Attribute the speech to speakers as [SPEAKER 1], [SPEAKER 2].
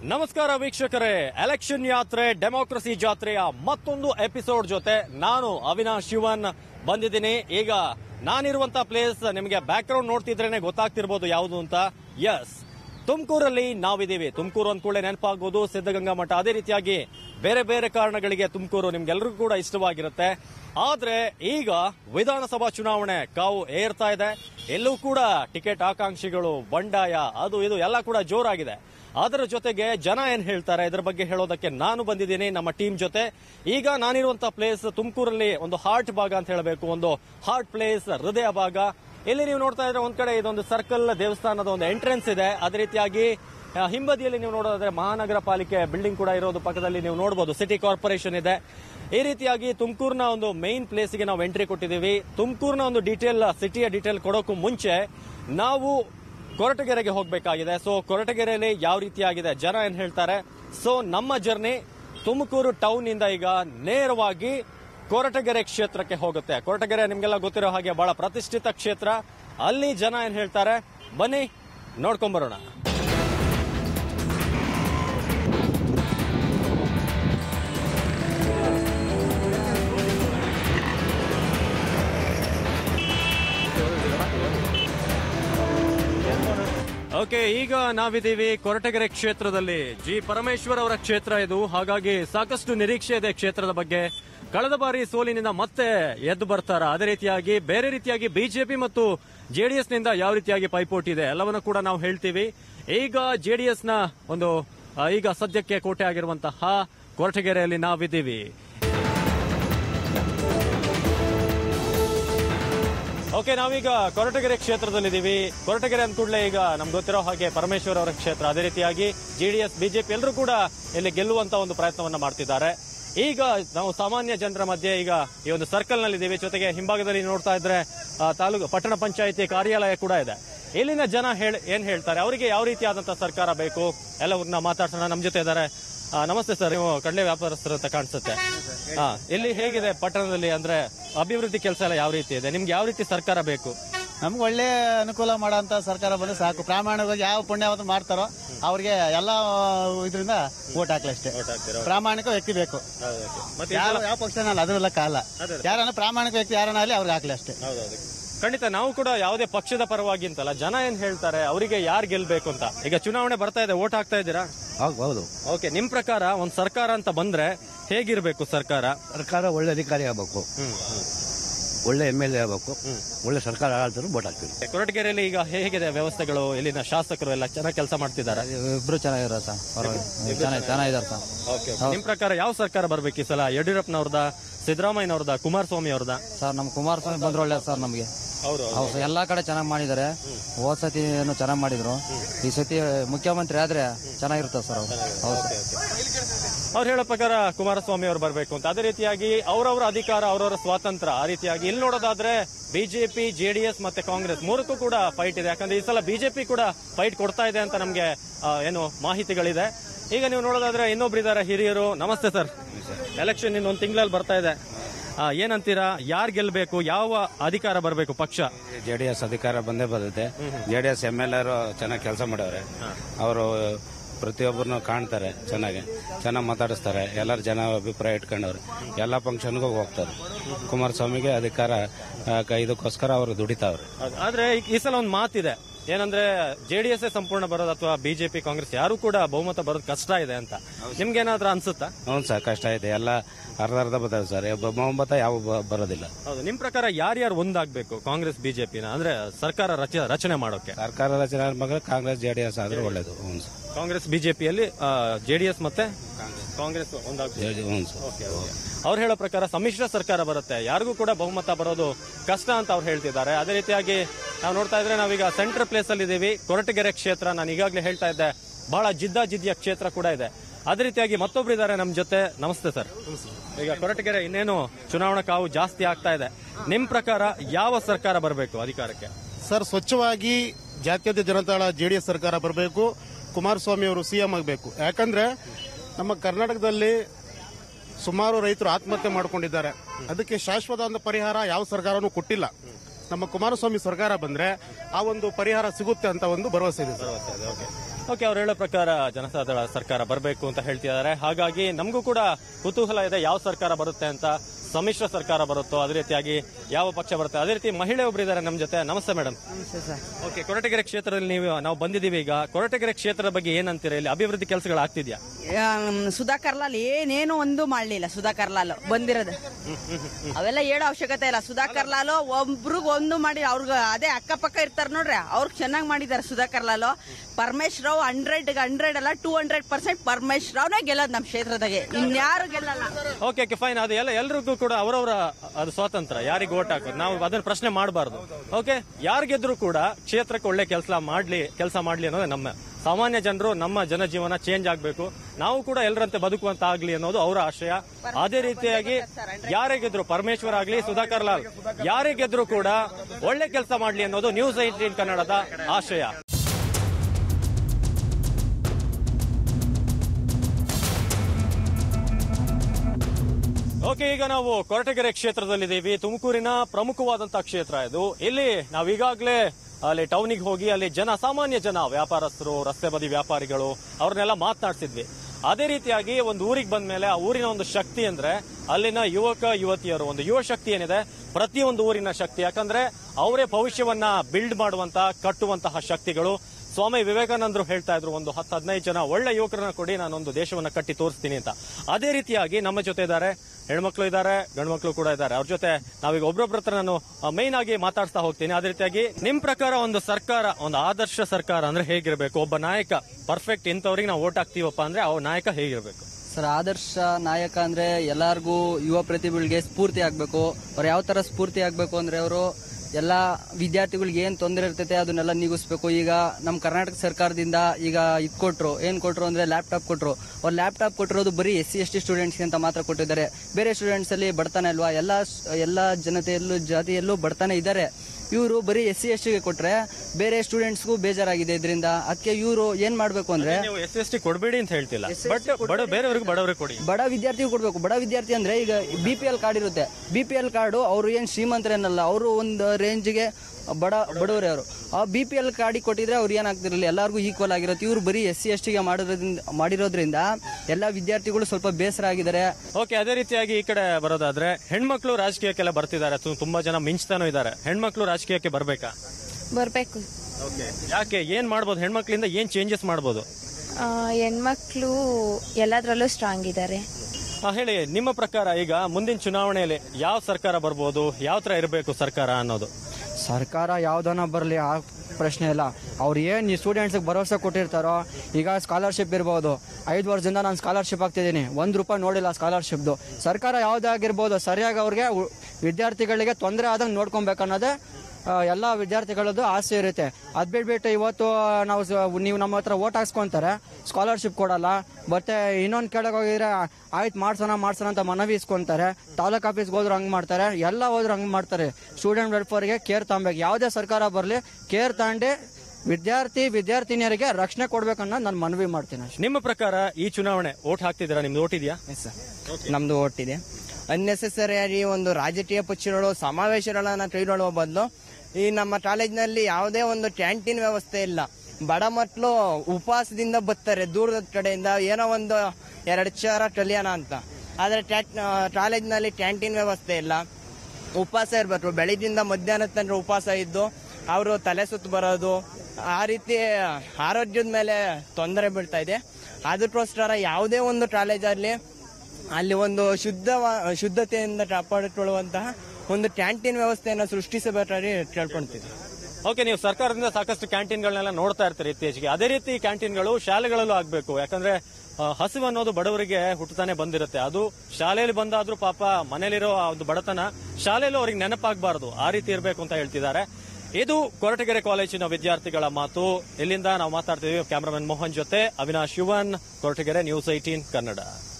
[SPEAKER 1] ನಮಸ್ಕಾರ ವೀಕ್ಷಕರೇ ಎಲೆಕ್ಷನ್ ಯಾತ್ರೆ ಡೆಮೋಕ್ರಸಿ ಜಾತ್ರೆಯ ಮತ್ತೊಂದು ಎಪಿಸೋಡ್ ಜೊತೆ ನಾನು ಅವಿನಾಶ್ ಶಿವನ್ ಬಂದಿದ್ದೀನಿ ಈಗ ನಾನಿರುವಂತ ಪ್ಲೇಸ್ ನಿಮಗೆ ಬ್ಯಾಕ್ ಗ್ರೌಂಡ್ ನೋಡ್ತಿದ್ರೇನೆ ಗೊತ್ತಾಗ್ತಿರ್ಬೋದು ಯಾವುದು ಅಂತ ಎಸ್ ತುಮಕೂರಲ್ಲಿ ನಾವಿದ್ದೀವಿ ತುಮಕೂರು ಅಂದ್ಕೂಡಲೇ ನೆನಪಾಗೋದು ಸಿದ್ಧಗಂಗಾ ಮಠ ಅದೇ ರೀತಿಯಾಗಿ ಬೇರೆ ಬೇರೆ ಕಾರಣಗಳಿಗೆ ತುಮಕೂರು ನಿಮ್ಗೆಲ್ರಿಗೂ ಕೂಡ ಇಷ್ಟವಾಗಿರುತ್ತೆ ಆದ್ರೆ ಈಗ ವಿಧಾನಸಭಾ ಚುನಾವಣೆ ಕಾವು ಏರ್ತಾ ಇದೆ ಎಲ್ಲೂ ಕೂಡ ಟಿಕೆಟ್ ಆಕಾಂಕ್ಷಿಗಳು ಬಂಡಾಯ ಅದು ಇದು ಎಲ್ಲ ಕೂಡ ಜೋರಾಗಿದೆ ಅದರ ಜೊತೆಗೆ ಜನ ಏನ್ ಹೇಳ್ತಾರೆ ಇದ್ರ ಬಗ್ಗೆ ಹೇಳೋದಕ್ಕೆ ನಾನು ಬಂದಿದ್ದೀನಿ ನಮ್ಮ ಟೀಮ್ ಜೊತೆ ಈಗ ನಾನಿರುವಂತ ಪ್ಲೇಸ್ ತುಮಕೂರಲ್ಲಿ ಒಂದು ಹಾರ್ಟ್ ಭಾಗ ಅಂತ ಹೇಳಬೇಕು ಒಂದು ಹಾರ್ಟ್ ಪ್ಲೇಸ್ ಹೃದಯ ಭಾಗ ಇಲ್ಲಿ ನೀವು ನೋಡ್ತಾ ಇದ್ರೆ ಒಂದ್ ಕಡೆ ಇದೊಂದು ಸರ್ಕಲ್ ದೇವಸ್ಥಾನದ ಒಂದು ಎಂಟ್ರೆನ್ಸ್ ಇದೆ ಅದೇ ರೀತಿಯಾಗಿ ಆ, ಹಿಂಬದಿಯಲ್ಲಿ ನೀವು ನೋಡೋದಾದ್ರೆ ಮಹಾನಗರ ಪಾಲಿಕೆ ಬಿಲ್ಡಿಂಗ್ ಕೂಡ ಇರೋದು ಪಕ್ಕದಲ್ಲಿ ನೀವು ನೋಡಬಹುದು ಸಿಟಿ ಕಾರ್ಪೊರೇಷನ್ ಇದೆ ಈ ರೀತಿಯಾಗಿ ತುಮಕೂರಿನ ಒಂದು ಮೈನ್ ಪ್ಲೇಸ್ಗೆ ನಾವು ಎಂಟ್ರಿ ಕೊಟ್ಟಿದ್ದೀವಿ ತುಮಕೂರಿನ ಒಂದು ಡೀಟೇಲ್ ಸಿಟಿಯ ಡೀಟೇಲ್ ಕೊಡೋಕ್ಕೂ ಮುಂಚೆ ನಾವು ಕೊರಟಗೆರೆಗೆ ಹೋಗಬೇಕಾಗಿದೆ ಸೊ ಕೊರಟಗೆರೆಯಲ್ಲಿ ಯಾವ ರೀತಿಯಾಗಿದೆ ಜನ ಏನ್ ಹೇಳ್ತಾರೆ ಸೊ ನಮ್ಮ ಜರ್ನಿ ತುಮಕೂರು ಟೌನ್ ಇಂದ ಈಗ ನೇರವಾಗಿ ಕೊರಟಗೆರೆ ಕ್ಷೇತ್ರಕ್ಕೆ ಹೋಗುತ್ತೆ ಕೊರಟಗೆರೆ ನಿಮ್ಗೆಲ್ಲ ಗೊತ್ತಿರೋ ಹಾಗೆ ಬಹಳ ಪ್ರತಿಷ್ಠಿತ ಕ್ಷೇತ್ರ ಅಲ್ಲಿ ಜನ ಏನ್ ಹೇಳ್ತಾರೆ ಬನ್ನಿ ನೋಡ್ಕೊಂಬರೋಣ ಓಕೆ ಈಗ ನಾವಿದ್ದೀವಿ ಕೊರಟಗೆರೆ ಕ್ಷೇತ್ರದಲ್ಲಿ ಜಿ ಪರಮೇಶ್ವರ್ ಅವರ ಕ್ಷೇತ್ರ ಇದು ಹಾಗಾಗಿ ಸಾಕಷ್ಟು ನಿರೀಕ್ಷೆ ಇದೆ ಕ್ಷೇತ್ರದ ಬಗ್ಗೆ ಕಳೆದ ಬಾರಿ ಸೋಲಿನಿಂದ ಮತ್ತೆ ಎದ್ದು ಬರ್ತಾರ ಅದೇ ರೀತಿಯಾಗಿ ಬೇರೆ ರೀತಿಯಾಗಿ ಬಿಜೆಪಿ ಮತ್ತು ಜೆಡಿಎಸ್ ನಿಂದ ಯಾವ ರೀತಿಯಾಗಿ ಪೈಪೋಟಿ ಇದೆ ಎಲ್ಲವನ್ನೂ ಕೂಡ ನಾವು ಹೇಳ್ತೀವಿ ಈಗ ಜೆಡಿಎಸ್ ನ ಒಂದು ಆ, ಈಗ ಸದ್ಯಕ್ಕೆ ಕೋಟೆ ಆಗಿರುವಂತಹ ಕೊರಟಗೆರೆಯಲ್ಲಿ ನಾವಿದ್ದೀವಿ ಓಕೆ ನಾವೀಗ ಕೊರಟಗೆರೆ ಕ್ಷೇತ್ರದಲ್ಲಿದ್ದೀವಿ ಕೊರಟಗೆರೆ ಅಂದ ಕೂಡಲೇ ಈಗ ನಮ್ಗೆ ಗೊತ್ತಿರೋ ಹಾಗೆ ಪರಮೇಶ್ವರ್ ಅವರ ಕ್ಷೇತ್ರ ಅದೇ ರೀತಿಯಾಗಿ ಜೆಡಿಎಸ್ ಬಿಜೆಪಿ ಎಲ್ಲರೂ ಕೂಡ ಇಲ್ಲಿ ಗೆಲ್ಲುವಂತ ಒಂದು ಪ್ರಯತ್ನವನ್ನ ಮಾಡ್ತಿದ್ದಾರೆ ಈಗ ನಾವು ಸಾಮಾನ್ಯ ಜನರ ಮಧ್ಯೆ ಈಗ ಈ ಒಂದು ಸರ್ಕಲ್ ನಲ್ಲಿ ಇದ್ದೀವಿ ಜೊತೆಗೆ ಹಿಂಭಾಗದಲ್ಲಿ ನೋಡ್ತಾ ಇದ್ರೆ ಆ, ತಾಲೂಕು ಪಟ್ಟಣ ಪಂಚಾಯಿತಿ ಕಾರ್ಯಾಲಯ ಕೂಡ ಇದೆ ಇಲ್ಲಿನ ಜನ ಹೇಳ್ ಏನ್ ಹೇಳ್ತಾರೆ ಅವರಿಗೆ ಯಾವ ರೀತಿಯಾದಂತಹ ಸರ್ಕಾರ ಬೇಕು ಎಲ್ಲವನ್ನ ಮಾತಾಡ್ಸೋಣ ನಮ್ ಜೊತೆ ಇದ್ದಾರೆ ಆ, ನಮಸ್ತೆ ಸರ್ ನೀವು ಕಡಲೆ ವ್ಯಾಪಾರಸ್ಥರು ಅಂತ ಕಾಣಿಸುತ್ತೆ ಹಾ ಇಲ್ಲಿ ಹೇಗಿದೆ ಪಟ್ಟಣದಲ್ಲಿ ಅಂದ್ರೆ ಅಭಿವೃದ್ಧಿ ಕೆಲಸ ಎಲ್ಲ ಯಾವ ರೀತಿ ಇದೆ ನಿಮ್ಗೆ ಯಾವ ರೀತಿ ಸರ್ಕಾರ ಬೇಕು
[SPEAKER 2] ನಮ್ಗೆ ಒಳ್ಳೆ ಅನುಕೂಲ ಮಾಡೋಂತ ಸರ್ಕಾರ ಬಂದ್ರೆ ಸಾಕು ಪ್ರಾಮಾಣಿಕವಾಗಿ ಯಾವ ಪುಣ್ಯಾವತ್ತು ಮಾಡ್ತಾರೋ ಅವ್ರಿಗೆ ಎಲ್ಲ ಇದರಿಂದ ಓಟ್ ಹಾಕ್ಲಿ ಅಷ್ಟೇ ಪ್ರಾಮಾಣಿಕ ವ್ಯಕ್ತಿ ಬೇಕು
[SPEAKER 1] ಮತ್ತೆ
[SPEAKER 2] ಯಾವ ಯಾವ ಪಕ್ಷನಲ್ಲ ಅದ್ರಲ್ಲ ಕಾಲ ಯಾರನ್ನ ಪ್ರಾಮಾಣಿಕ ವ್ಯಕ್ತಿ ಯಾರನ್ನ ಅಲ್ಲಿ ಅವ್ರಿಗೆ ಹಾಕ್ಲಿ ಅಷ್ಟೇ
[SPEAKER 1] ಖಂಡಿತ ನಾವು ಕೂಡ ಯಾವುದೇ ಪಕ್ಷದ ಪರವಾಗಿ ಅಂತಲ್ಲ ಜನ ಏನ್ ಹೇಳ್ತಾರೆ ಅವರಿಗೆ ಯಾರು ಗೆಲ್ಬೇಕು ಅಂತ ಈಗ ಚುನಾವಣೆ ಬರ್ತಾ ಇದೆ ಓಟ್ ಹಾಕ್ತಾ ಇದ್ದೀರಾ
[SPEAKER 3] ಹೌದು
[SPEAKER 1] ಓಕೆ ನಿಮ್ ಪ್ರಕಾರ ಒಂದ್ ಸರ್ಕಾರ ಅಂತ ಬಂದ್ರೆ ಹೇಗಿರ್ಬೇಕು ಸರ್ಕಾರ
[SPEAKER 3] ಸರ್ಕಾರ ಒಳ್ಳೆ ಅಧಿಕಾರಿ ಆಗಬೇಕು ಒಳ್ಳೆ ಎಮ್ ಎಲ್ ಎ ಆಗಬೇಕು ಒಳ್ಳೆ ಸರ್ಕಾರ ಆಳ್ತಾರೆ ಬೋಟ್ ಹಾಕ್ತೀವಿ
[SPEAKER 1] ಕೊರಟಗೆರೆಯಲ್ಲಿ ಈಗ ಹೇಗಿದೆ ವ್ಯವಸ್ಥೆಗಳು ಇಲ್ಲಿನ ಶಾಸಕರು ಎಲ್ಲ ಚೆನ್ನಾಗಿ ಕೆಲಸ ಮಾಡ್ತಿದ್ದಾರೆ
[SPEAKER 2] ಇಬ್ರು ಚೆನ್ನಾಗಿರೋ ಸರ್ ಚೆನ್ನಾಗಿ ಚೆನ್ನಾಗಿದ್ದಾರೆ ಸರ್
[SPEAKER 1] ನಿಮ್ ಪ್ರಕಾರ ಯಾವ ಸರ್ಕಾರ ಬರ್ಬೇಕು ಈ ಸಲ ಯಡಿಯೂರಪ್ಪನವ್ರದ ಸಿದ್ದರಾಮಯ್ಯನವ್ರದ ಕುಮಾರಸ್ವಾಮಿ ಅವ್ರದ
[SPEAKER 2] ಸರ್ ನಮ್ ಕುಮಾರಸ್ವಾಮಿ ಬಂದ್ರೆ ಒಳ್ಳೇದು ಸರ್ ನಮ್ಗೆ
[SPEAKER 1] ಅವರು
[SPEAKER 2] ಅವ್ರು ಎಲ್ಲಾ ಕಡೆ ಚೆನ್ನಾಗಿ ಮಾಡಿದ್ದಾರೆ ಹೋದ್ ಸತಿ ಏನು ಚೆನ್ನಾಗಿ ಮಾಡಿದ್ರು ಈ ಸತಿ ಮುಖ್ಯಮಂತ್ರಿ ಆದ್ರೆ ಚೆನ್ನಾಗಿರ್ತದೆ ಸರ್ ಅವ್ರು ಹೌದು ಸರ್
[SPEAKER 1] ಅವ್ರು ಹೇಳೋ ಪ್ರಕಾರ ಕುಮಾರಸ್ವಾಮಿ ಅವರು ಬರಬೇಕು ಅಂತ ಅದೇ ರೀತಿಯಾಗಿ ಅವರವರ ಅಧಿಕಾರ ಅವರವರ ಸ್ವಾತಂತ್ರ್ಯ ಆ ರೀತಿಯಾಗಿ ಇಲ್ಲಿ ನೋಡೋದಾದ್ರೆ ಬಿಜೆಪಿ ಜೆಡಿಎಸ್ ಮತ್ತೆ ಕಾಂಗ್ರೆಸ್ ಮೂರಕ್ಕೂ ಕೂಡ ಫೈಟ್ ಇದೆ ಯಾಕಂದ್ರೆ ಈ ಸಲ ಬಿಜೆಪಿ ಕೂಡ ಫೈಟ್ ಕೊಡ್ತಾ ಇದೆ ಅಂತ ನಮ್ಗೆ ಆ, ಏನು ಮಾಹಿತಿಗಳಿದೆ ಈಗ ನೀವು ನೋಡೋದಾದ್ರೆ ಇನ್ನೊಬ್ರು ಇದಾರೆ ಹಿರಿಯರು ನಮಸ್ತೆ ಸರ್ ಎಲೆಕ್ಷನ್ ಇನ್ನು ಒಂದು ತಿಂಗಳಲ್ಲಿ ಬರ್ತಾ ಇದೆ ಆ, ಏನಂತೀರಾ ಯಾರು ಗೆಲ್ಬೇಕು ಯಾವ ಅಧಿಕಾರ ಬರಬೇಕು ಪಕ್ಷ
[SPEAKER 4] ಜೆಡಿಎಸ್ ಅಧಿಕಾರ ಬಂದೇ ಬರುತ್ತೆ ಜೆಡಿಎಸ್ ಎಮ್ ಎಲ್ ಆರ್ ಚೆನ್ನಾಗಿ ಕೆಲಸ ಮಾಡವ್ರೆ ಅವರು ಪ್ರತಿಯೊಬ್ಬರನ್ನು ಕಾಣ್ತಾರೆ ಚೆನ್ನಾಗಿ ಚೆನ್ನಾಗಿ ಮಾತಾಡಿಸ್ತಾರೆ ಎಲ್ಲರ ಜನ ಅಭಿಪ್ರಾಯ ಇಟ್ಕೊಂಡವ್ರೆ ಎಲ್ಲ ಫಂಕ್ಷನ್ಗೂ ಹೋಗ್ತಾರೆ ಕುಮಾರಸ್ವಾಮಿಗೆ ಅಧಿಕಾರ ಆ, ಕ- ಇದಕ್ಕೋಸ್ಕರ ಅವರು ದುಡಿತಾವ್ರೆ
[SPEAKER 1] ಆದ್ರೆ ಈ- ಈ ಸಲ ಒಂದು ಮಾತಿದೆ ಏನಂದ್ರೆ ಜೆಡಿಎಸ್ ಸಂಪೂರ್ಣ ಬರೋದು ಅಥವಾ ಬಿಜೆಪಿ ಕಾಂಗ್ರೆಸ್ ಯಾರು ಕೂಡ ಬಹುಮತ ಬರೋದು ಕಷ್ಟ ಇದೆ ಅಂತ ನಿಮ್ಗೇನಾದ್ರೂ ಅನ್ಸುತ್ತಾ
[SPEAKER 4] ಹ್ಞೂ ಸರ್ ಕಷ್ಟ ಇದೆ ಎಲ್ಲ ಅರ್ಧ ಅರ್ಧ ಬರ್ತವೆ ಸರ್ ಬಹುಮತ ಯಾವ ಬ- ಬರೋದಿಲ್ಲ
[SPEAKER 1] ಹೌದು ನಿಮ್ ಪ್ರಕಾರ ಯಾರ್ಯಾರು ಒಂದಾಗ್ಬೇಕು ಕಾಂಗ್ರೆಸ್ ಬಿಜೆಪಿನ ಅಂದ್ರೆ ಸರ್ಕಾರ ರಚ- ರಚನೆ ಮಾಡೋಕೆ
[SPEAKER 4] ಸರ್ಕಾರ ರಚನೆ ಮಗ ಕಾಂಗ್ರೆಸ್ ಜೆಡಿಎಸ್ ಆದ್ರೆ ಒಳ್ಳೇದು ಹ್ಞೂ ಸರ್
[SPEAKER 1] ಕಾಂಗ್ರೆಸ್ ಬಿಜೆಪಿಯಲ್ಲಿ ಜೆಡಿಎಸ್ ಮತ್ತೆ ಕಾಂಗ್ರೆಸ್ ಒಂದಾಗ್ಬೇಕು
[SPEAKER 4] ಹ್ಞೂ ಸರ್
[SPEAKER 1] ಅವ್ರು ಹೇಳೋ ಪ್ರಕಾರ ಸಮ್ಮಿಶ್ರ ಸರ್ಕಾರ ಬರುತ್ತೆ ಯಾರಿಗೂ ಕೂಡ ಬಹುಮತ ಬರೋದು ಕಷ್ಟ ಅಂತ ಅವ್ರು ಹೇಳ್ತಿದ್ದಾರೆ ಅದೇ ರೀತಿಯಾಗಿ ನಾವು ನೋಡ್ತಾ ಇದ್ರೆ ನಾವೀಗ ಸೆಂಟ್ರಲ್ ಪ್ಲೇಸ್ ಅಲ್ಲಿ ಇದೀವಿ ಕೊರಟಗೆರೆ ಕ್ಷೇತ್ರ ನಾನು ಈಗಾಗಲೇ ಹೇಳ್ತಾ ಇದ್ದೆ ಬಹಳ ಜಿದ್ದಾಜಿದ್ದಿಯ ಕ್ಷೇತ್ರ ಕೂಡ ಇದೆ ಅದೇ ರೀತಿಯಾಗಿ ಮತ್ತೊಬ್ರು ಇದ್ದಾರೆ ನಮ್ಮ ಜೊತೆ ನಮಸ್ತೆ ಸರ್ ಈಗ ಕೊರಟಗೆರೆ ಇನ್ನೇನು ಚುನಾವಣಾ ಕಾವು ಜಾಸ್ತಿ ಆಗ್ತಾ ಇದೆ ನಿಮ್ ಪ್ರಕಾರ ಯಾವ ಸರ್ಕಾರ ಬರಬೇಕು ಅಧಿಕಾರಕ್ಕೆ
[SPEAKER 5] ಸರ್ ಸ್ವಚ್ಛವಾಗಿ ಜಾತ್ಯತೀತ ಜನತಾಳ ಜೆಡಿಎಸ್ ಸರ್ಕಾರ ಬರಬೇಕು ಕುಮಾರಸ್ವಾಮಿ ಅವರು ಸಿಎಂ ಆಗಬೇಕು ಯಾಕಂದ್ರೆ ನಮ್ಮ ಕರ್ನಾಟಕದಲ್ಲಿ ಸುಮಾರು ರೈತರು ಆತ್ಮಹತ್ಯೆ ಮಾಡ್ಕೊಂಡಿದ್ದಾರೆ ಅದಕ್ಕೆ ಶಾಶ್ವತ ಪರಿಹಾರ ಯಾವ ಸರ್ಕಾರನೂ ಕೊಟ್ಟಿಲ್ಲ ನಮ್ಮ ಕುಮಾರಸ್ವಾಮಿ ಸರ್ಕಾರ ಬಂದ್ರೆ ಆ ಒಂದು ಪರಿಹಾರ ಸಿಗುತ್ತೆ ಅಂತ ಒಂದು ಭರವಸೆ ಇದೆ ಸರ್
[SPEAKER 1] ಓಕೆ ಅವ್ರು ಹೇಳೋ ಪ್ರಕಾರ ಜನತಾದಳ ಸರ್ಕಾರ ಬರಬೇಕು ಅಂತ ಹೇಳ್ತಿದ್ದಾರೆ ಹಾಗಾಗಿ ನಮಗೂ ಕೂಡ ಕುತೂಹಲ ಇದೆ ಯಾವ ಸರ್ಕಾರ ಬರುತ್ತೆ ಅಂತ ಸಮ್ಮಿಶ್ರ ಸರ್ಕಾರ ಬರುತ್ತೋ ಅದೇ ರೀತಿಯಾಗಿ ಯಾವ ಪಕ್ಷ ಬರುತ್ತೆ ಅದೇ ರೀತಿ ಮಹಿಳೆ ಒಬ್ರು ಇದ್ದಾರೆ ನಮ್ಮ ಜೊತೆ ನಮಸ್ತೆ ಮೇಡಮ್ ಓಕೆ ಕೊರಟಗೆರೆ ಕ್ಷೇತ್ರದಲ್ಲಿ ನೀವು ನಾವು ಬಂದಿದ್ದೀವಿ ಈಗ ಕೊರಟಗೆರೆ ಕ್ಷೇತ್ರದ ಬಗ್ಗೆ ಏನಂತೀರಾ ಇಲ್ಲಿ ಅಭಿವೃದ್ಧಿ ಕೆಲಸಗಳು ಆಗ್ತಿದ್ಯಾ
[SPEAKER 6] ಸುಧಾಕರ್ ಲಾಲ್ ಏನೇನು ಒಂದು ಮಾಡ್ಲಿಲ್ಲ ಸುಧಾಕರ್ ಲಾಲ್ ಬಂದಿರೋದು ಅವೆಲ್ಲ ಹೇಳೋ ಅವಶ್ಯಕತೆ ಇಲ್ಲ ಸುಧಾಕರ್ ಲಾಲ್ ಒಬ್ರಿಗ್ ಒಂದು ಮಾಡಿ ಅವ್ರಿಗೆ ಅದೇ ಅಕ್ಕಪಕ್ಕ ಇರ್ತಾರ ನೋಡ್ರಿ ಅವ್ರಿಗೆ ಚೆನ್ನಾಗಿ ಮಾಡಿದಾರೆ ಸುಧಾಕರ್ ಲಾಲ್ ಪರಮೇಶ್ ರಾವ್ ಹಂಡ್ರೆಡ್ ಹಂಡ್ರೆಡ್ ಅಲ್ಲ ಟೂ ಹಂಡ್ರೆಡ್ ಪರ್ಸೆಂಟ್ ಪರಮೇಶ್ ರಾವ್ನೇ ಗೆಲ್ಲೋದು ನಮ್ಮ ಕ್ಷೇತ್ರದಾಗೆ ಇನ್ಯಾರು ಗೆಲ್ಲಲ್ಲ
[SPEAKER 1] ಓಕೆ ಓಕೆ ಫೈನ್ ಅದು ಎಲ್ಲ ಎಲ್ರಿಗೂ ಕೂಡ ಅವರವರ ಅದು ಸ್ವಾತಂತ್ರ್ಯ ಯಾರಿಗೆ ಓಟ್ ಹಾಕೋದು ನಾವು ಅದನ್ನ ಪ್ರಶ್ನೆ ಮಾಡಬಾರ್ದು ಓಕೆ ಯಾರು ಗೆದ್ರು ಕೂಡ ಕ್ಷೇತ್ರಕ್ಕೆ ಒಳ್ಳೆ ಕೆಲಸ ಮಾಡ್ಲಿ ಕೆಲಸ ಮಾಡ್ಲಿ ಅನ್ನೋದು ನಮ್ಮ ಸಾಮಾನ್ಯ ಜನರು ನಮ್ಮ ಜನಜೀವನ ಚೇಂಜ್ ಆಗಬೇಕು ನಾವು ಕೂಡ ಎಲ್ಲರಂತೆ ಬದುಕುವಂತ ಆಗ್ಲಿ ಅನ್ನೋದು ಅವರ ಆಶಯ ಅದೇ ರೀತಿಯಾಗಿ ಯಾರೇ ಗೆದ್ರು ಪರಮೇಶ್ವರ್ ಆಗ್ಲಿ ಸುಧಾಕರ್ ಲಾಲ್ ಯಾರೇ ಗೆದ್ರು ಕೂಡ ಒಳ್ಳೆ ಕೆಲಸ ಮಾಡ್ಲಿ ಅನ್ನೋದು ನ್ಯೂಸ್ ಏಟೀನ್ ಕನ್ನಡದ ಆಶಯ ಓಕೆ ಈಗ ನಾವು ಕೊರಟಗೆರೆ ಕ್ಷೇತ್ರದಲ್ಲಿದ್ದೀವಿ ತುಮಕೂರಿನ ಪ್ರಮುಖವಾದಂತಹ ಕ್ಷೇತ್ರ ಇದು ಇಲ್ಲಿ ನಾವು ಈಗಾಗಲೇ ಅಲ್ಲಿ ಟೌನಿಗೆ ಹೋಗಿ ಅಲ್ಲಿ ಜನ ಸಾಮಾನ್ಯ ಜನ ವ್ಯಾಪಾರಸ್ಥರು ರಸ್ತೆ ಬದಿ ವ್ಯಾಪಾರಿಗಳು ಅವ್ರನ್ನೆಲ್ಲ ಮಾತನಾಡ್ಸಿದ್ವಿ ಅದೇ ರೀತಿಯಾಗಿ ಒಂದು ಊರಿಗೆ ಬಂದ ಮೇಲೆ ಆ ಊರಿನ ಒಂದು ಶಕ್ತಿ ಅಂದ್ರೆ ಅಲ್ಲಿನ ಯುವಕ ಯುವತಿಯರು ಒಂದು ಯುವ ಶಕ್ತಿ ಏನಿದೆ ಪ್ರತಿಯೊಂದು ಊರಿನ ಶಕ್ತಿ ಯಾಕಂದ್ರೆ ಅವರೇ ಭವಿಷ್ಯವನ್ನ ಬಿಲ್ಡ್ ಮಾಡುವಂತ ಕಟ್ಟುವಂತಹ ಶಕ್ತಿಗಳು ಸ್ವಾಮಿ ವಿವೇಕಾನಂದರು ಹೇಳ್ತಾ ಇದ್ರು ಒಂದು ಹತ್ತು ಹದಿನೈದು ಜನ ಒಳ್ಳೆ ಯುವಕರನ್ನ ಕೊಡಿ ನಾನೊಂದು ದೇಶವನ್ನ ಕಟ್ಟಿ ತೋರಿಸ್ತೀನಿ ಅಂತ ಅದೇ ರೀತಿಯಾಗಿ ನಮ್ಮ ಜೊತೆ ಇದ್ದಾರೆ ಹೆಣ್ಮಕ್ಳು ಇದ್ದಾರೆ ಗಂಡ್ಮಕ್ಳು ಕೂಡ ಇದ್ದಾರೆ ಅವ್ರ ಜೊತೆ ನಾವೀಗ ಒಬ್ರೊಬ್ರ ಹತ್ರ ನಾನು ಮೈನ್ ಆಗಿ ಮಾತಾಡ್ತಾ ಹೋಗ್ತೀನಿ ಅದೇ ರೀತಿಯಾಗಿ ನಿಮ್ ಪ್ರಕಾರ ಒಂದು ಸರ್ಕಾರ ಒಂದು ಆದರ್ಶ ಸರ್ಕಾರ ಅಂದ್ರೆ ಹೇಗಿರ್ಬೇಕು ಒಬ್ಬ ನಾಯಕ ಪರ್ಫೆಕ್ಟ್ ಇಂಥವ್ರಿಗೆ ನಾವು ಓಟ್ ಹಾಕ್ತೀವಪ್ಪ ಅಂದ್ರೆ ಅವ್ರ ನಾಯಕ ಹೇಗಿರ್ಬೇಕು
[SPEAKER 7] ಸರ್ ಆದರ್ಶ ನಾಯಕ ಅಂದ್ರೆ ಎಲ್ಲಾರ್ಗೂ ಯುವ ಪ್ರತಿಭೆಗಳಿಗೆ ಸ್ಫೂರ್ತಿ ಆಗ್ಬೇಕು ಅವ್ರು ಯಾವ ತರ ಸ್ಫೂರ್ತಿ ಆಗ್ಬೇಕು ಅಂದ್ರೆ ಅವರು ಎಲ್ಲ ವಿದ್ಯಾರ್ಥಿಗಳಿಗೆ ಏನ್ ತೊಂದರೆ ಇರ್ತೈತೆ ಅದನ್ನೆಲ್ಲ ನೀಗಿಸ್ಬೇಕು ಈಗ ನಮ್ಮ ಕರ್ನಾಟಕ ಸರ್ಕಾರದಿಂದ ಈಗ ಇದ್ ಕೊಟ್ರು ಏನ್ ಕೊಟ್ರು ಅಂದ್ರೆ ಲ್ಯಾಪ್ಟಾಪ್ ಕೊಟ್ರು ಅವ್ರು ಲ್ಯಾಪ್ಟಾಪ್ ಕೊಟ್ಟಿರೋದು ಬರೀ ಎಸ್ ಸಿ ಎಸ್ ಟಿ ಸ್ಟೂಡೆಂಟ್ಸ್ಗೆ ಅಂತ ಮಾತ್ರ ಕೊಟ್ಟಿದ್ದಾರೆ ಬೇರೆ ಸ್ಟೂಡೆಂಟ್ಸ್ ಅಲ್ಲಿ ಬಡತನ ಇಲ್ವಾ ಎಲ್ಲ ಎಲ್ಲ ಜನತೆಯಲ್ಲೂ ಜಾತಿಯಲ್ಲೂ ಬಡತನ ಇದ್ದಾರೆ ಇವರು ಬರೀ ಎಸ್ ಸಿ ಎಸ್ ಟಿಗೆ ಕೊಟ್ರೆ ಬೇರೆ ಸ್ಟೂಡೆಂಟ್ಸ್ಗೂ ಬೇಜಾರಾಗಿದೆ ಇದರಿಂದ ಅದಕ್ಕೆ ಇವರು ಏನ್ ಮಾಡ್ಬೇಕು ಅಂದ್ರೆ
[SPEAKER 1] ನೀವು ಎಸ್ ಎಸ್ ಟಿ ಕೊಡ್ಬೇಡಿ ಅಂತ ಹೇಳ್ತಿಲ್ಲ ಬಟ್ ಬಡ ಬೇರೆಯವ್ರಿಗೆ ಬಡವ್ರಿಗೆ ಕೊಡಿ
[SPEAKER 7] ಬಡ ವಿದ್ಯಾರ್ಥಿಗೆ ಕೊಡ್ಬೇಕು ಬಡ ವಿದ್ಯಾರ್ಥಿ ಅಂದ್ರೆ ಈಗ ಬಿ ಪಿ ಎಲ್ ಕಾರ್ಡ್ ಇರುತ್ತೆ ಬಿ ಪಿ ಎಲ್ ಕಾರ್ಡು ಅವರು ಏನ್ ಶ್ರೀಮಂತರೇನಲ್ಲ ಅವರು ಒಂದು ರೇಂಜ್ಗೆ ಬಡ ಬಡವರೇ ಅವರು ಆ ಬಿ ಪಿ ಎಲ್ ಕಾರ್ಡಿಗೆ ಕೊಟ್ಟಿದ್ರೆ ಅವ್ರು ಏನಾಗ್ತಿರಲಿಲ್ಲ ಎಲ್ಲರಿಗೂ ಈಕ್ವಲ್ ಆಗಿರುತ್ತೆ ಇವ್ರು ಬರೀ ಎಸ್ ಸಿ ಎಸ್ ಟಿಗೆ ಮಾಡಿರೋದ್ರಿಂದ ಮಾಡಿರೋದ್ರಿಂದ ಎಲ್ಲ ವಿದ್ಯಾರ್ಥಿಗಳು ಸ್ವಲ್ಪ ಬೇಸರ ಆಗಿದ್ದಾರೆ
[SPEAKER 1] ಓಕೆ ಅದೇ ರೀತಿಯಾಗಿ ಈ ಕಡೆ ಬರೋದಾದ್ರೆ ಹೆಣ್ಮಕ್ಳು ರಾಜಕೀಯಕ್ಕೆಲ್ಲ ಬರ್ತಿದ್ದಾರೆ ತು- ತುಂಬಾ ಜನ ಮಿಂಚ್ತಾನೂ ಇದ್ದಾರೆ ಹೆಣ್ಮಕ್ಳು ರಾಜಕೀಯಕ್ಕೆ ಬರ್ಬೇಕಾ
[SPEAKER 8] ಬರಬೇಕು
[SPEAKER 1] ಯಾಕೆ ಏನ್ ಮಾಡ್ಬೋದು ಹೆಣ್ಮಕ್ಳಿಂದ ಏನ್ ಚೇಂಜಸ್ ಮಾಡ್ಬೋದು
[SPEAKER 8] ಹೆಣ್ಮಕ್ಳು ಎಲ್ಲದರಲ್ಲೂ ಸ್ಟ್ರಾಂಗ್ ಇದ್ದಾರೆ
[SPEAKER 1] ಆ, ಹೇಳಿ ನಿಮ್ಮ ಪ್ರಕಾರ ಈಗ ಮುಂದಿನ ಚುನಾವಣೆಯಲ್ಲಿ ಯಾವ ಸರ್ಕಾರ ಬರ್ಬೋದು ಯಾವ ತರ ಇರಬೇಕು ಸರ್ಕಾರ ಅನ್ನೋದು
[SPEAKER 9] ಸರ್ಕಾರ ಯಾವ್ದನ ಬರಲಿ ಆ ಪ್ರಶ್ನೆ ಇಲ್ಲ ಅವ್ರು ಏನು ಈ ಸ್ಟೂಡೆಂಟ್ಸ್ಗೆ ಭರವಸೆ ಕೊಟ್ಟಿರ್ತಾರೋ ಈಗ ಸ್ಕಾಲರ್ಶಿಪ್ ಇರ್ಬೋದು ಐದು ವರ್ಷದಿಂದ ನಾನು ಸ್ಕಾಲರ್ಶಿಪ್ ಆಗ್ತಿದ್ದೀನಿ ಒಂದು ರೂಪಾಯಿ ನೋಡಿಲ್ಲ ಸ್ಕಾಲರ್ಶಿಪ್ದು ಸರ್ಕಾರ ಯಾವುದೇ ಆಗಿರ್ಬೋದು ಸರಿಯಾಗಿ ಅವ್ರಿಗೆ ಉ- ವಿದ್ಯಾರ್ಥಿಗಳಿಗೆ ತೊಂದರೆ ಆದಂಗೆ ನೋಡ್ಕೊಬೇಕನ್ನೋದೇ ಆ, ಎಲ್ಲ ವಿದ್ಯಾರ್ಥಿಗಳದ್ದು ಆಸೆ ಇರುತ್ತೆ ಅದು ಬಿಟ್ಬಿಟ್ಟು ಇವತ್ತು ನಾವು ಸ- ನೀವು ನಮ್ಮ ಹತ್ರ ಓಟ್ ಹಾಕ್ಸ್ಕೊಂತಾರೆ ಸ್ಕಾಲರ್ಶಿಪ್ ಕೊಡಲ್ಲ ಮತ್ತೆ ಇನ್ನೊಂದು ಕೆಳಗೆ ಹೋಗಿದ್ರೆ ಆಯ್ತು ಮಾಡ್ಸೋಣ ಮಾಡ್ಸೋಣ ಅಂತ ಮನವಿ ಇಸ್ಕೊಂತಾರೆ ತಾಲೂಕ್ ಆಫೀಸ್ಗೆ ಹೋದ್ರು ಹಂಗೆ ಮಾಡ್ತಾರೆ ಎಲ್ಲ ಹೋದ್ರು ಹಂಗೆ ಮಾಡ್ತಾರೆ ಸ್ಟೂಡೆಂಟ್ ವೆಲ್ಫೇರ್ಗೆ ಕೇರ್ ತಗೊಬೇಕು ಯಾವುದೇ ಸರ್ಕಾರ ಬರಲಿ ಕೇರ್ ತಗೊಂಡು ವಿದ್ಯಾರ್ಥಿ ವಿದ್ಯಾರ್ಥಿನಿಯರಿಗೆ ರಕ್ಷಣೆ ಕೊಡ್ಬೇಕನ್ನೋದು ನಾನು ಮನವಿ ಮಾಡ್ತೀನಿ ಅಷ್ಟೇ.
[SPEAKER 1] ನಿಮ್ಮ ಪ್ರಕಾರ ಈ ಚುನಾವಣೆ ಓಟ್ ಹಾಕ್ತಿದ್ದೀರಾ ನಿಮ್ದು ಓಟ್ ಇದೆಯಾ
[SPEAKER 10] ನಮ್ದು ಒಟ್ಟಿದೆ ಅನ್ನೆಸೆಸರಿ ಒಂದು ರಾಜಕೀಯ ಪಕ್ಷಗಳು ಸಮಾವೇಶಗಳನ್ನ ಕೈಗೊಳ್ಳುವ ಬದಲು ಈ ನಮ್ಮ ಕಾಲೇಜಿನಲ್ಲಿ ಯಾವುದೇ ಒಂದು ಕ್ಯಾಂಟೀನ್ ವ್ಯವಸ್ಥೆ ಇಲ್ಲ ಬಡ ಮಕ್ಕಳು ಉಪವಾಸದಿಂದ ಬರ್ತಾರೆ ದೂರದ ಕಡೆಯಿಂದ ಏನೋ ಒಂದು ಎರಡು ಚಾರ ಕಲಿಯೋಣ ಅಂತ ಆದರೆ ಕಾಲೇಜಿನಲ್ಲಿ ಕ್ಯಾಂಟೀನ್ ವ್ಯವಸ್ಥೆ ಇಲ್ಲ ಉಪವಾಸ ಇರಬೇಕು ಬೆಳಿಗ್ಗಿಂದ ಮಧ್ಯಾಹ್ನ ತನಕ ಉಪವಾಸ ಇದ್ದು ಅವರು ತಲೆ ಸುತ್ತು ಬರೋದು ಆ ರೀತಿ ಆರೋಗ್ಯದ ಮೇಲೆ ತೊಂದರೆ ಬೀಳ್ತಾ ಇದೆ ಅದಕ್ಕೋಸ್ಕರ ಯಾವುದೇ ಒಂದು ಕಾಲೇಜಲ್ಲಿ ಅಲ್ಲಿ ಒಂದು ಶುದ್ಧ ಶುದ್ಧತೆಯಿಂದ ಕಾಪಾಡಿಕೊಳ್ಳುವಂತಹ ಒಂದು ಕ್ಯಾಂಟೀನ್ ವ್ಯವಸ್ಥೆಯನ್ನು ಸೃಷ್ಟಿಸಬೇಕಾಗಿ ಕೇಳ್ಕೊಂತೀವಿ
[SPEAKER 1] ಓಕೆ ನೀವು ಸರ್ಕಾರದಿಂದ ಸಾಕಷ್ಟು ಕ್ಯಾಂಟೀನ್ಗಳನ್ನೆಲ್ಲ ನೋಡ್ತಾ ಇರ್ತೀರಿ ಇತ್ತೀಚೆಗೆ ಅದೇ ರೀತಿ ಕ್ಯಾಂಟೀನ್ಗಳು ಶಾಲೆಗಳಲ್ಲೂ ಆಗ್ಬೇಕು ಯಾಕಂದ್ರೆ ಆ, ಹಸಿವು ಅನ್ನೋದು ಬಡವರಿಗೆ ಹುಟ್ಟುತ್ತಾನೆ ಬಂದಿರುತ್ತೆ ಅದು ಶಾಲೆಯಲ್ಲಿ ಬಂದಾದ್ರೂ ಪಾಪ ಮನೇಲಿರೋ ಆ ಒಂದು ಬಡತನ ಶಾಲೆಯಲ್ಲೂ ಅವ್ರಿಗೆ ನೆನಪಾಗಬಾರದು ಆ ರೀತಿ ಇರಬೇಕು ಅಂತ ಹೇಳ್ತಿದ್ದಾರೆ ಇದು ಕೊರಟಗೆರೆ ಕಾಲೇಜಿನ ವಿದ್ಯಾರ್ಥಿಗಳ ಮಾತು ಇಲ್ಲಿಂದ ನಾವು ಮಾತಾಡ್ತಿದ್ದೀವಿ ಕ್ಯಾಮರಾಮನ್ ಮೋಹನ್ ಜೊತೆ ಅವಿನಾಶ್ ಯುವನ್ ಕೊರಟಗೆರೆ ನ್ಯೂಸ್ ಏಟೀನ್ ಕನ್ನಡ